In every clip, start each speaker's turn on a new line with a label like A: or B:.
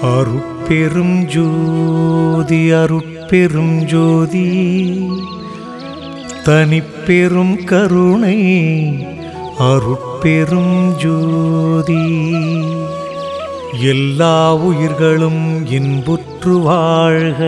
A: அருட்பெரும் ஜோதி அருட்பெரும் ஜோதி தனிப்பெரும் கருணை அருட்பெரும் ஜோதி எல்லா உயிர்களும் இன்புற்று வாழ்க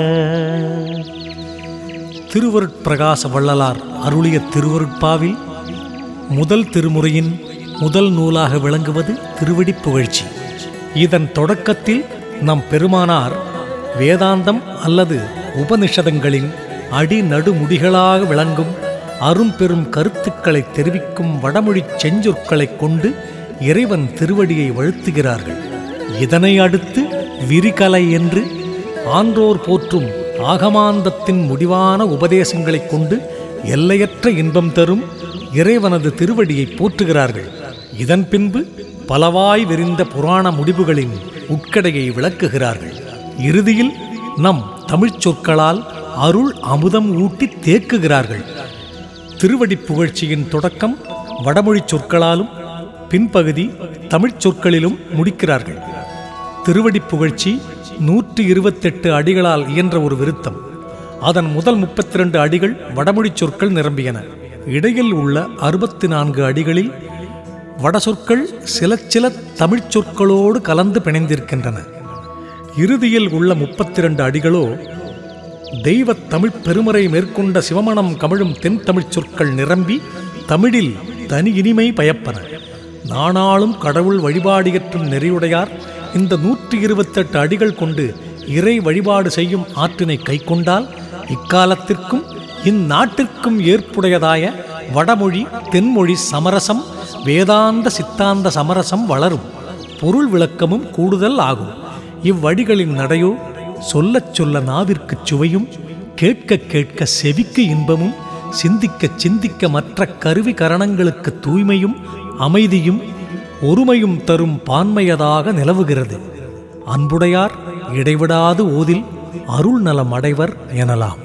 A: திருவருட்பிரகாச வள்ளலார் அருளிய திருவருட்பாவில் முதல் திருமுறையின் முதல் நூலாக விளங்குவது திருவடிப் புகழ்ச்சி இதன் தொடக்கத்தில் நம் பெருமானார் வேதாந்தம் அல்லது உபனிஷதங்களின் அடி நடுமுடிகளாக விளங்கும் அரும்பெரும் கருத்துக்களை தெரிவிக்கும் வடமொழிச் செஞ்சொற்களைக் கொண்டு இறைவன் திருவடியை வழுத்துகிறார்கள் இதனை அடுத்து விரிகலை என்று ஆன்றோர் போற்றும் ஆகமாந்தத்தின் முடிவான உபதேசங்களைக் கொண்டு எல்லையற்ற இன்பம் தரும் இறைவனது திருவடியை போற்றுகிறார்கள் இதன் பின்பு பலவாய் விரிந்த புராண முடிவுகளின் உட்கடையை விளக்குகிறார்கள் இறுதியில் நம் தமிழ்ச் சொற்களால் அருள் அமுதம் ஊட்டி தேக்குகிறார்கள் திருவடிப் புகழ்ச்சியின் தொடக்கம் வடமொழிச் சொற்களாலும் பின்பகுதி தமிழ்ச் சொற்களிலும் முடிக்கிறார்கள் திருவடிப் புகழ்ச்சி நூற்றி இருபத்தெட்டு அடிகளால் இயன்ற ஒரு விருத்தம் அதன் முதல் முப்பத்தி ரெண்டு அடிகள் வடமொழிச் சொற்கள் நிரம்பியன இடையில் உள்ள அறுபத்தி நான்கு அடிகளில் வடசொற்கள் சில சில தமிழ்ச் சொற்களோடு கலந்து பிணைந்திருக்கின்றன இறுதியில் உள்ள முப்பத்தி இரண்டு அடிகளோ தெய்வத் தமிழ்ப் பெருமறை மேற்கொண்ட சிவமணம் கமிழும் தென் தமிழ்ச் சொற்கள் நிரம்பி தமிழில் தனி இனிமை பயப்பன நாணாளும் கடவுள் வழிபாடியற்றும் நெறியுடையார் இந்த நூற்றி இருபத்தெட்டு அடிகள் கொண்டு இறை வழிபாடு செய்யும் ஆற்றினை கைக்கொண்டால் இக்காலத்திற்கும் இந்நாட்டிற்கும் ஏற்புடையதாய வடமொழி தென்மொழி சமரசம் வேதாந்த சித்தாந்த சமரசம் வளரும் பொருள் விளக்கமும் கூடுதல் ஆகும் இவ்வடிகளின் நடையோ சொல்லச் சொல்ல நாவிற்குச் சுவையும் கேட்க கேட்க செவிக்கு இன்பமும் சிந்திக்க சிந்திக்க மற்ற கருவி கரணங்களுக்கு தூய்மையும் அமைதியும் ஒருமையும் தரும் பான்மையதாக நிலவுகிறது அன்புடையார் இடைவிடாது ஓதில் அருள் நலம் அடைவர் எனலாம்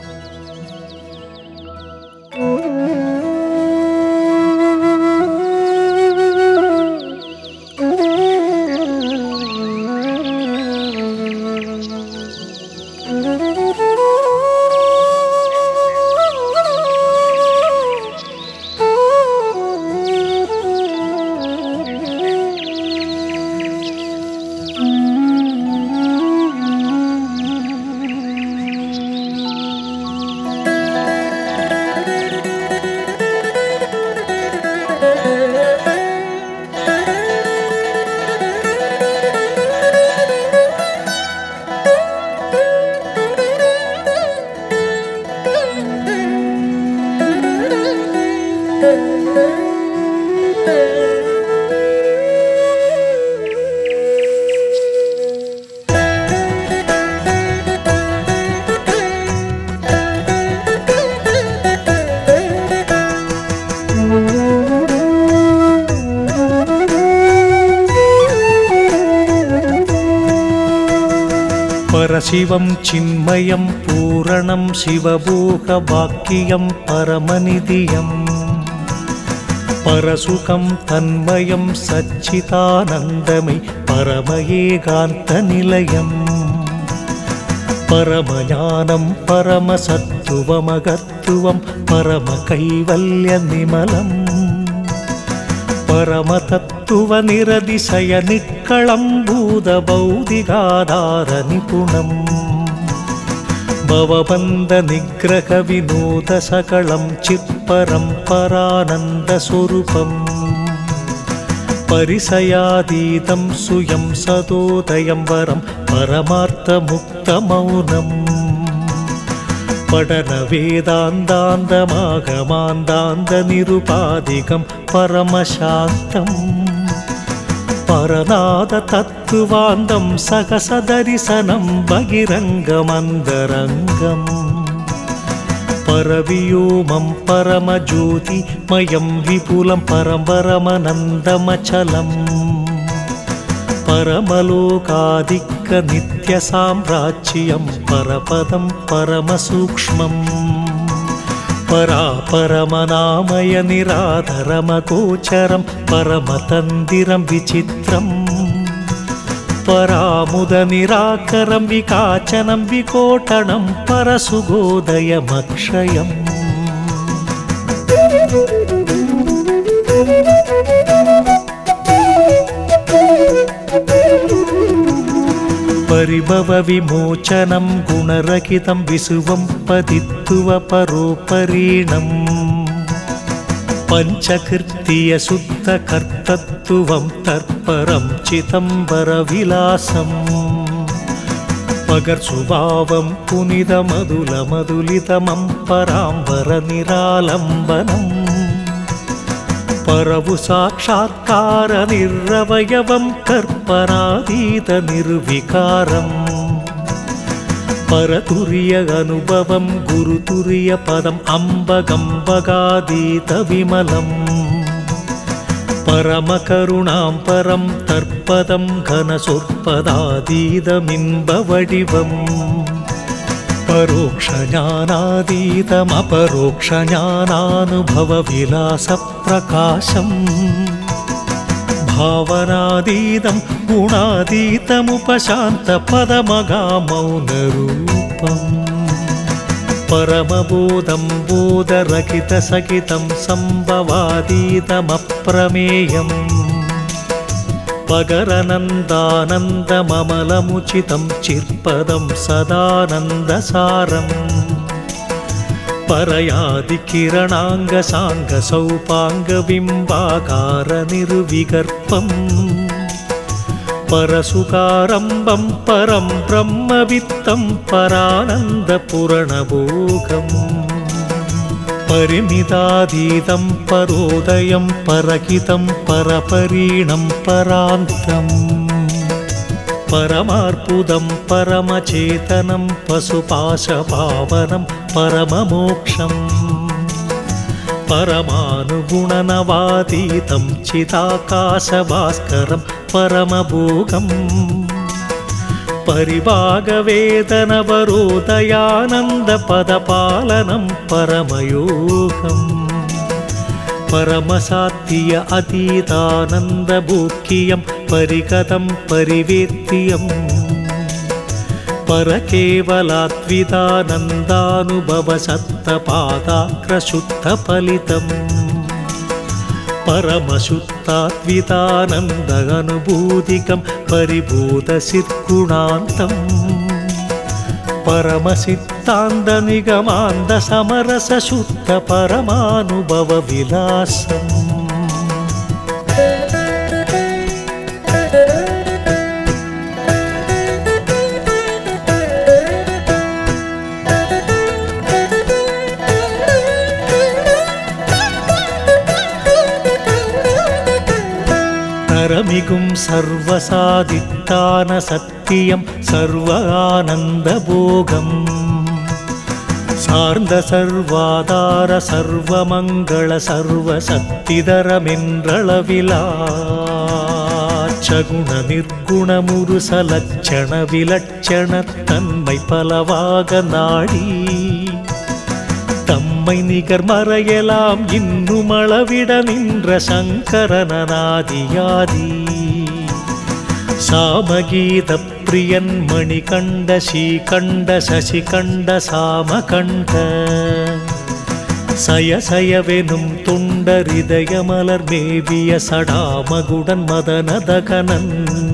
A: பரசிவம் சின்மயம் பூரணம் சிவபோக வாக்கியம் பரமநிதியம் பரசுகம் தன்மயம் சச்சிதானந்தமை பரமஏகாந்த நிலையம் பரமஞானம் பரமசத்துவமகத்துவம் பரம கைவல்ய நிமலம் பரமதத்துவ நிரதிசய நிக்களம் பூத பௌதிகாதார நிபுணம் பவபந்த நிகிரக வினோத சகலம் சிற்பரம் பரானந்த சொரூபம் பரிசயாதீதம் சுயம் சதோதயம் வரம் பரமார்த்த முக்த மௌனம் படன வேதாந்தாந்தமாக மாந்தாந்த நிருபாதிகம் பரமசாந்தம் பரநாத தத்துவாந்தம் சகசதரிசனம் பகிரங்கமந்தரங்கம் பரவியோமம் பரமஜோதி மயம் விபுலம் பரம்பரமனந்தமச்சலம் பரமலோகாதிக்க நித்ய சாம்ராஜ்யம் பரபதம் பரமசூக்ஷ்மம் பராபரமநாமய நிராதரமகோச்சரம் பரமதந்திரம் விசித்திரம் परामुदनिराकरं विकाचनं विकोटनं परसुगोदयमक्षयम् परिभवविमोचनं गुणरहितं विसुवं पतित्वपरोपरीणम् पञ्चकृत्यशुद्धकर्तत्वं तर्परं चिदम्बरविलासम् पगर्सुभावं पुनिदमधुलमधुलितमं पराम्बरनिरालम्बनम् परवु साक्षात्कारनिर्वयवं कर्परातीतनिर्विकारम् परतुर्य अनुभवं गुरुतुर्यपदम् अम्बगम्बगादीतविमलम् परमकरुणां परं तर्पदं घनसुर्पदादीतमिम्बवडिवम् परोक्षज्ञानातीतमपरोक्षज्ञानानुभवविलासप्रकाशम् भावनातीतं गुणातीतमुपशान्तपदमगामौनरूपम् परमबोधं बोधरहितसहितं सम्भवातीतमप्रमेयम् पगरनन्दानन्दममलमुचितं चिर्पदं सदानन्दसारम् परयादिकिरणाङ्गसाङ्गसौपाङ्गबिम्बाकारनिर्विगर्पम् परसुकारम्बं परं ब्रह्मवित्तं परानन्दपुरणभोगम् परिमिताधीतं परोदयं परहितं परपरीणं परान्तम् परमार्पुदं परमचेतनं पशुपाशपावनं परममोक्षम् परमानुगुणनवातीतं चिदाकाशभास्करं परमभोगम् परिभागवेदनवरोदयानन्दपदपालनं परमयोगम् परमसात्य अतीतानन्दभूक्यं परिगतं परिवेत्तियम् परकेवलात्वितानन्दानुभवसत्तपादाग्रशुद्धफलितम् परमशुद्धात्वितानन्द अनुभूतिकं परिभूतसिद्गुणान्तम् परमसिद्धान्तनिगमान्दसमरसशुद्धपरमानुभवविलासम् தரமிகும் சர்வசாதித்தான சத்தியம் சர்வ ஆனந்தபோகம் சார்ந்த சர்வாதார சர்வமங்கள சர்வ சக்திதரமென்றளவிலா சகுண நிர்குணமுரு சலட்சண விலட்சண தன்மை பலவாக நாடி தம்மை நிகர் மறையலாம் இன்னும் அளவிட நின்ற சங்கரனாதியாதி சாமகீத பிரியன் மணிகண்ட ஸ்ரீகண்ட சசிகண்ட சாமகண்ட சயசயவெனும் துண்டரிதயமலர் மேவிய சடாமகுடன் மதனதகனன்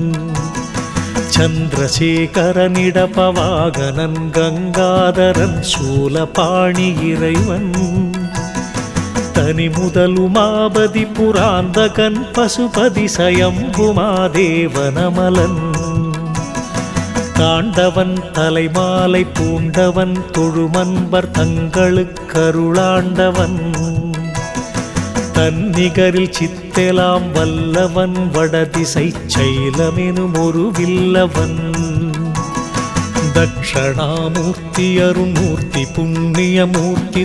A: சந்திரசேகரனிடபவாகனன் கங்காதரன் சூலபாணி இறைவன் தனி முதலுமாபதி புராந்தகன் பசுபதி சயம்புமாதேவனமலன் தாண்டவன் தலைமாலை பூண்டவன் தொழுமன்பர் தங்களுக்கருளாண்டவன் தன்னிகரில் சித்தெலாம் வல்லவன் வடதிசை சைலமெனும் ஒரு வில்லவன் தக்ஷணாமூர்த்தி அருணூர்த்தி புண்ணியமூர்த்தி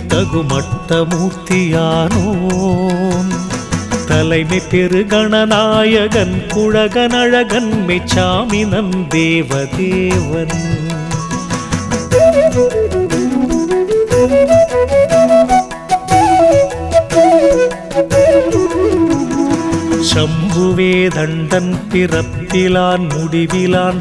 A: தகுமட்டமூர்த்தியானோன் தலைமை பெருகணநாயகன் குழகனழகன் மெச்சாமினன் தேவதேவன் சங்குவே தண்டன் பிறப்பிலான் முடிவிலான்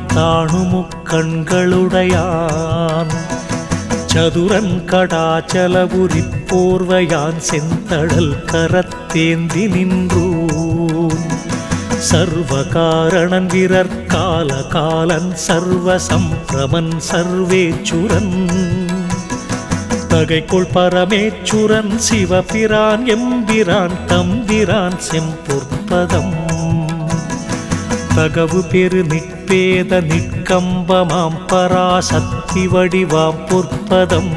A: தாணுமுக்கண்களுடையான் சதுரன் கடாச்சலபுரி போர்வையான் செந்தழல் கரத்தேந்தி நின்றூன் சர்வ காரணன் விரற் கால காலன் சர்வ சம்பிரமன் சர்வேச்சுரன் தகைக்குள் பரமேச்சுரன் சிவபிரான் எம்பிரான் தம்பிரான் செம்பொற்பதம் தகவு பெரு நிற்பேத நிற்கம்பமாம் பராசக்தி வடிவாம் பொற்பதம்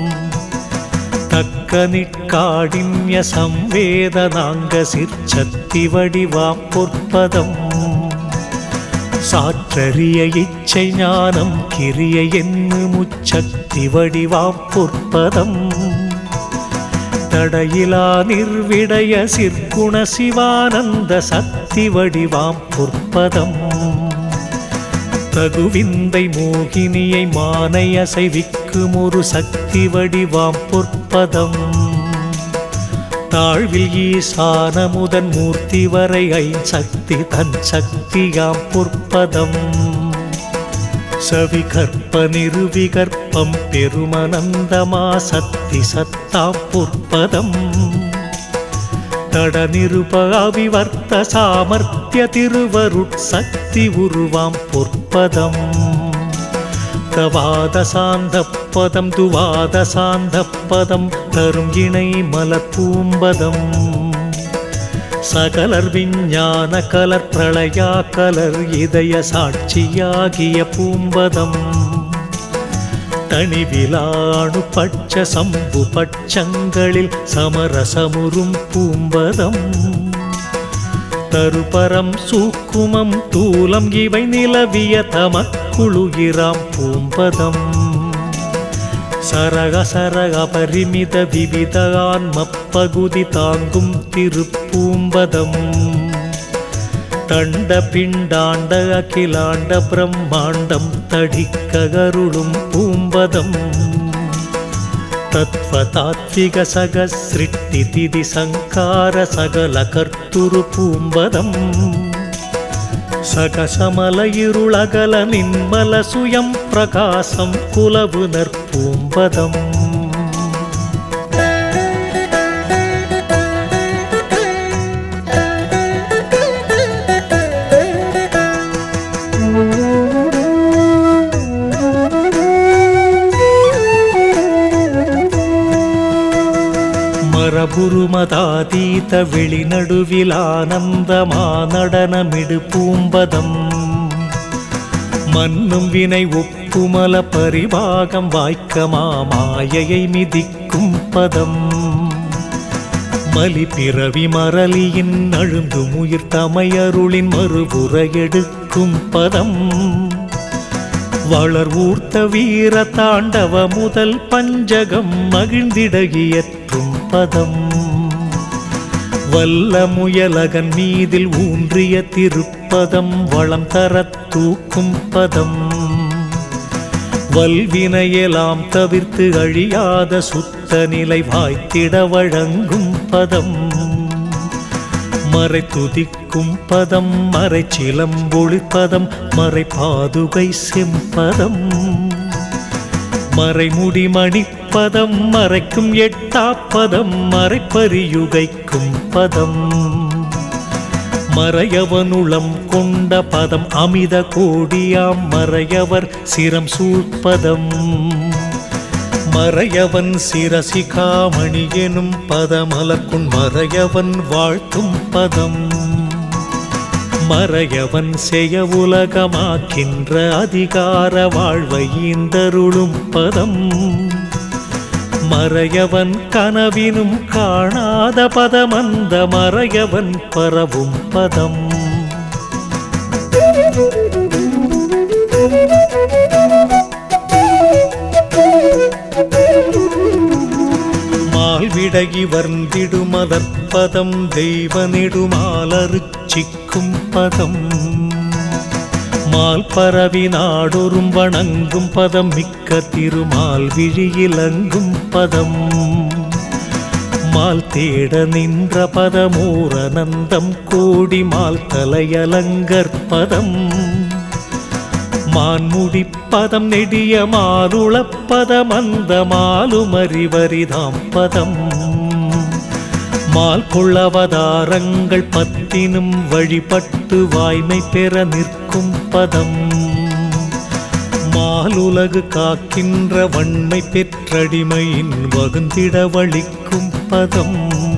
A: தக்க நிற்காடின்ய சம்வேதனாங்க சிற்சக்தி வடிவாம் பொற்பதம் சாற்றறிய இச்சை ஞானம் கிரிய என்று முச்சக்தி வடிவாம் பொற்பதம் தடையிலா நிர்விடய சிற்குண சிவானந்த சக்தி வடிவாம் பொற்பதம் தகுவிந்தை மோகினியை மானை அசைவிக்கும் ஒரு சக்தி வடிவாம் பொற்பதம் தாழ்வில் ஈசான முதன் மூர்த்தி வரை ஐசக்தி தன் சக்தியாம் பொற்பதம் சவி கற்ப நிருவிகற்பம் பெருமனந்தமா சக்தி சத்தாம் பொற்பதம் தட நிருப அவிவர்த்த சாமர்த்திய திருவருட் சக்தி உருவாம் பொற்பதம் தவாத சாந்த பதம் துவாத சாந்த பதம் தரும் இணை மலர் பூம்பதம் சகலர் விஞ்ஞான கலர் பிரளயா கலர் இதய சாட்சியாகிய பூம்பதம் தனிவிலாணு பட்ச சம்பு பட்சங்களில் சமரசமுறும் பூம்பதம் தருபரம் சூக்குமம் தூலம் இவை நிலவிய தமக்குழுகிறாம் பூம்பதம் சரக சரக பரிமித விவித ஆன்மப்பகுதி தாங்கும் திருப்பூம்பதம் தண்ட பிண்டாண்ட அகிலாண்ட பிரம்மாண்டம் தடிக்ககருளும் பூம்பதம் தத்வ தாத்விக சக சிருஷ்டி திதி சங்கார சகல கர்த்துரு பூம்பதம் சகசமல இருளகல நின்மல சுயம் பிரகாசம் குலவு நற்பூம்பதம் மரபுருமதாதீத வெளிநடுவில் ஆனந்தமா நடனமிடு பூம்பதம் மன்னும் வினை ஒப்புமல பரிபாகம் வாய்க்கமா மாயையை மிதிக்கும் பதம் மலி பிறவி மரளியின் அழுந்து முயிர் தமையருளின் மறுபுற எடுக்கும் பதம் வளர் ஊர்த்த வீர தாண்டவ முதல் பஞ்சகம் மகிழ்ந்திட இயற்றும் பதம் வல்ல முயலகன் மீதில் ஊன்றிய திருப்பதம் வளம் தரத் தூக்கும் பதம் வல்வினையெல்லாம் தவிர்த்து அழியாத சுத்த நிலை வாய்த்திட வழங்கும் பதம் மறை துதிக்கும் பதம் மறை சிலம்பொழிப்பதம் மறை பாதுகை செம்பதம் மறைமுடி மணிப்பதம் மறைக்கும் எட்டாப்பதம் மறைப்பரியுகைக்கும் பதம் மறையவனுளம் கொண்ட பதம் அமித கோடியாம் மறையவர் சிரம் சூழ்ப்பதம் மறையவன் சிரசிகாமணி எனும் பதமலக்குண் மறையவன் வாழ்த்தும் பதம் மறையவன் செய்ய உலகமாக்கின்ற அதிகார வாழ்வை ஈந்தருளும் பதம் மறையவன் கனவினும் காணாத பதமந்த மறையவன் பரவும் பதம் மால்விடகி வர்ந்திடுமலற்பதம் தெய்வ நெடுமாலருச்சிக்கும் பதம் மால் பரவி நாடொரும் வணங்கும் பதம் மிக்க திருமால் விழியிலங்கும் பதம் மால் தேட நின்ற பதமோரனந்தம் கோடி மால் தலையலங்கற்பதம் மான்முடி பதம் நெடிய மாலுளப்பதம் அந்த மாலுமறிவரிதாம் பதம் மால் கொள்ளவதாரங்கள் பத்தினும் வழிபட்டு வாய்மை பெற நிற்கும் பதம் மாலுலகு காக்கின்ற வன்மை பெற்றடிமையின் வகுந்திட வழிக்கும் பதம்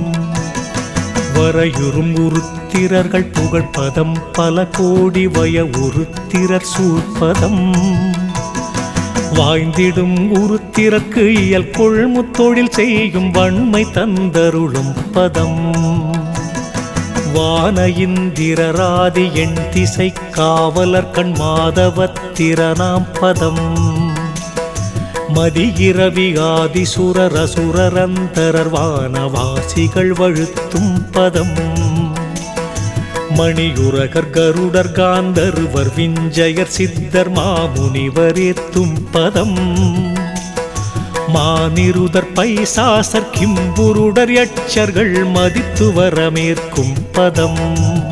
A: வரையுறும் உருத்திரர்கள் புகழ்பதம் பல கோடி வய உருத்திரர் சூழ்பதம் வாய்ந்திடும் உருத்திரக்கு இயல் கொள்முத்தொழில் செய்யும் வன்மை தந்தருளும் பதம் வான இந்திரராதி எண் திசை காவலர் கண் மாதவத்திரனாம் பதம் மதியிரவி ஆதிசுரர் அசுரரந்தரர் வானவாசிகள் வழுத்தும் பதம் மணியுரகர் கருடர் காந்தர்வர் விஞ்சயர் சித்தர் மாமுனிவர் ஏத்தும் பதம் மானிருதர் பைசாசர் கிம்புருடர் யட்சர்கள் மதித்து வரமேற்கும் பதம்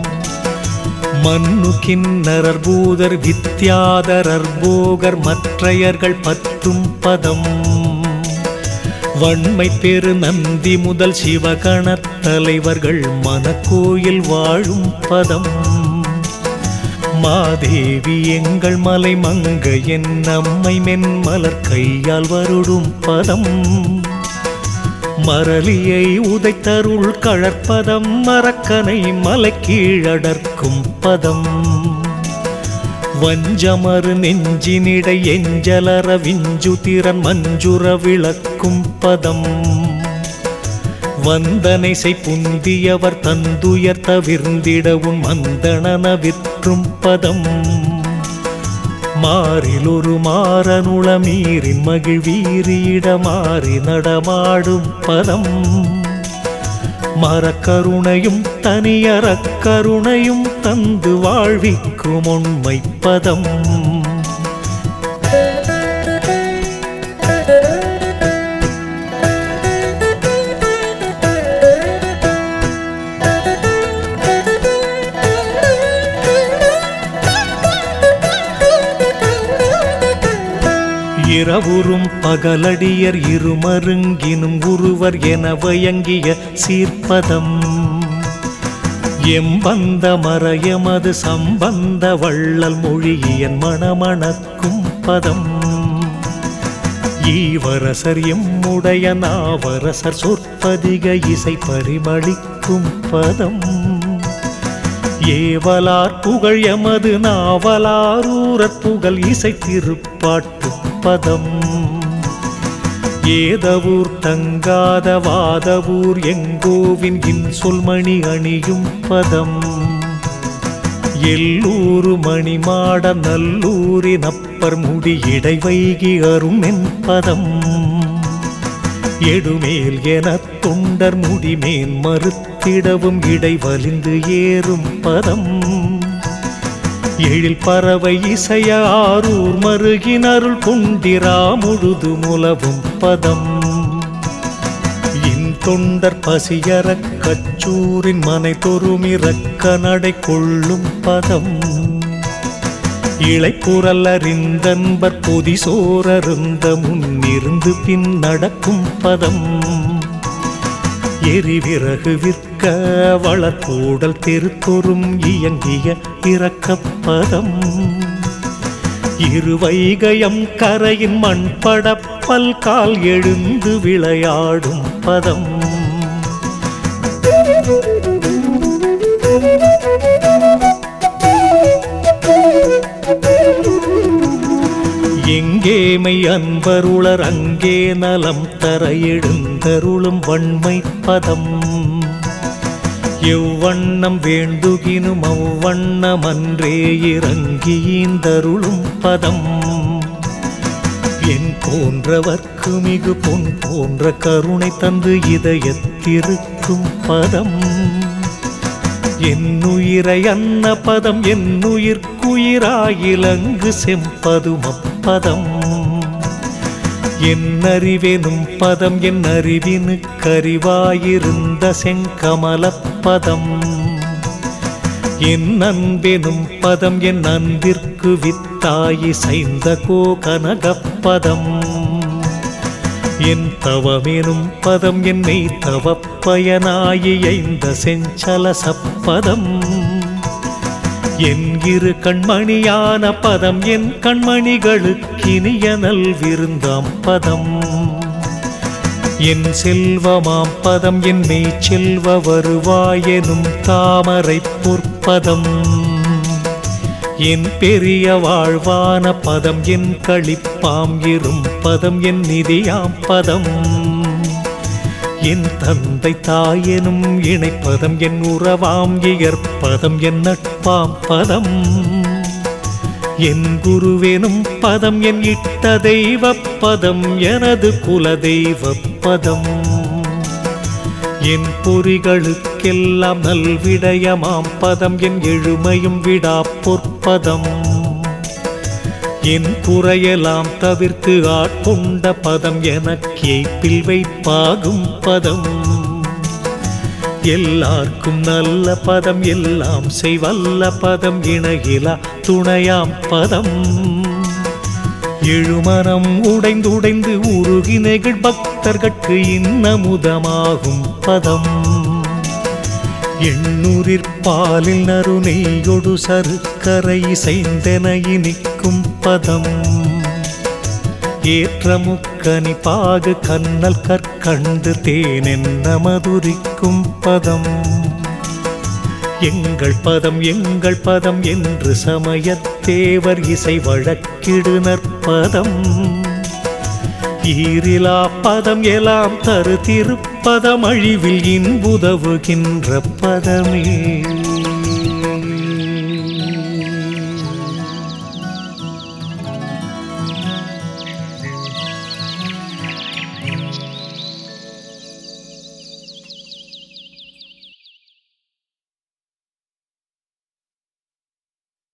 A: மன்னு கிண்ணரர் பூதர் வித்யாதரர் போகர் மற்றையர்கள் பற்றும் பதம் வன்மை பெரு நந்தி முதல் சிவகணத் தலைவர்கள் மனக்கோயில் வாழும் பதம் மாதேவி எங்கள் மலை மங்க என் நம்மை மென்மலர் கையால் வருடும் பதம் மரளியை உதைத்தருள் கழற்பதம் மரக்கனை மலை கீழடர்க்கும் பதம் வஞ்சமறு நெஞ்சினிடை எஞ்சலர விஞ்சு திறன் மஞ்சுர விளக்கும் பதம் வந்தனை செய் புந்தியவர் தந்துயர் தவிர்ந்திடவும் மந்தனன விற்றும் பதம் மாறிலொரு மாறனுள மீறின் மகிழ்வீரியிட மாறி நடமாடும் பதம் மரக்கருணையும் தனியறக் கருணையும் தந்து வாழ்விக்கும் உண்மை பதம் இரவுறும் பகலடியர் இருமருங்கினும் உருவர் என வயங்கிய சீர்ப்பதம் எம்பந்த மறையமது சம்பந்த வள்ளல் மொழியன் மணமணக்கும் பதம் ஈவரசர் எம்முடைய நாவரசர் சொற்பதிக இசை பரிமளிக்கும் பதம் ஏவலார் புகழ் எமது நாவலாரூரர் புகழ் இசை திருப்பாட்டு பதம் ஏதவூர் தங்காத வாதவூர் எங்கோவின் இன்சொல்மணி அணியும் பதம் எல்லூரு மணிமாட நல்லூரின் அப்பர் முடி இடை வைகி அரும் என்பதம் எடுமேல் எனத் தொண்டர் முடிமேன் மறுத்திடவும் இடை வலிந்து ஏறும் பதம் எழில் பறவை இசைய ஆரூர் மருகின் அருள் கொண்டிரா முழுது முலவும் பதம் இன் தொண்டர் பசியறக் கச்சூரின் மனை தொருமிறக்க நடை கொள்ளும் பதம் இளைப்புறல் அறிந்தன்பர் பொதி சோரருந்த முன்னிருந்து பின் நடக்கும் பதம் எரிவிறகு விற்க வளர்கூடல் தெருத்தொரும் இயங்கிய இறக்கப்பதம் இருவைகயம் கரையின் மண்பட பல்கால் எழுந்து விளையாடும் பதம் எங்கேமை அன்பருளர் அங்கே நலம் தர எழுந்தருளும் வன்மை பதம் எவ்வண்ணம் வேண்டுகினும் அவ்வண்ணம் அன்றே இறங்கியீந்தருளும் பதம் என் போன்றவர்க்கு மிகு பொன் போன்ற கருணை தந்து இதயத்திருக்கும் பதம் என்னுயிரை அன்ன பதம் என்னுயிர்க்குயிராயிலங்கு செம்பதுமப்பதம் என் அறிவெனும் பதம் என் அறிவினுக்கறிவாயிருந்த செங்கமலப் பதம் என் அன்பெனும் பதம் என் அன்பிற்கு வித்தாயி சைந்த கோகனகப்பதம் என் தவமெனும் பதம் என்னை தவப்பயனாயி ஐந்த செஞ்சல சப்பதம் என் இரு கண்மணியான பதம் என் கண்மணிகளுக்கினிய நல்விருந்தாம் பதம் என் செல்வமாம் பதம் என் மெய் செல்வ வருவாயெனும் தாமரை பொற்பதம் என் பெரிய வாழ்வான பதம் என் களிப்பாம் இரும் பதம் என் நிதியாம் பதம் என் தந்தை தாயெனும் இணைப்பதம் என் உறவாம் இயற்பதம் என் நட்பாம் பதம் என் குருவெனும் பதம் என் இட்ட தெய்வப் பதம் எனது குல தெய்வப் பதம் என் பொறிகளுக்கெல்லாம் நல்விடயமாம் பதம் என் எழுமையும் விடா பொற்பதம் என் குறையெல்லாம் தவிர்த்து ஆட்கொண்ட பதம் எனக்கே பில்வைப்பாகும் பதம் எல்லார்க்கும் நல்ல பதம் எல்லாம் செய்வல்ல பதம் இணையிலா துணையாம் பதம் எழுமனம் உடைந்துடைந்து உருகி நெகிழ் பக்தர்கட்கு இன்னமுதமாகும் பதம் எண்ணூரிற்பாலில் நறுநெய்யொடு சருக்கரை இசைந்தென இனிக்கும் பதம் ஏற்ற முக்கனி பாகு கண்ணல் கற்கண்டு தேனென்ன மதுரிக்கும் பதம் எங்கள் பதம் எங்கள் பதம் என்று சமயத்தேவர் இசை வழக்கிடு நற்பதம் ஈரிலா பதம் எல்லாம் தரு திருப்பதம் அழிவில் இன்புதவுகின்ற பதமே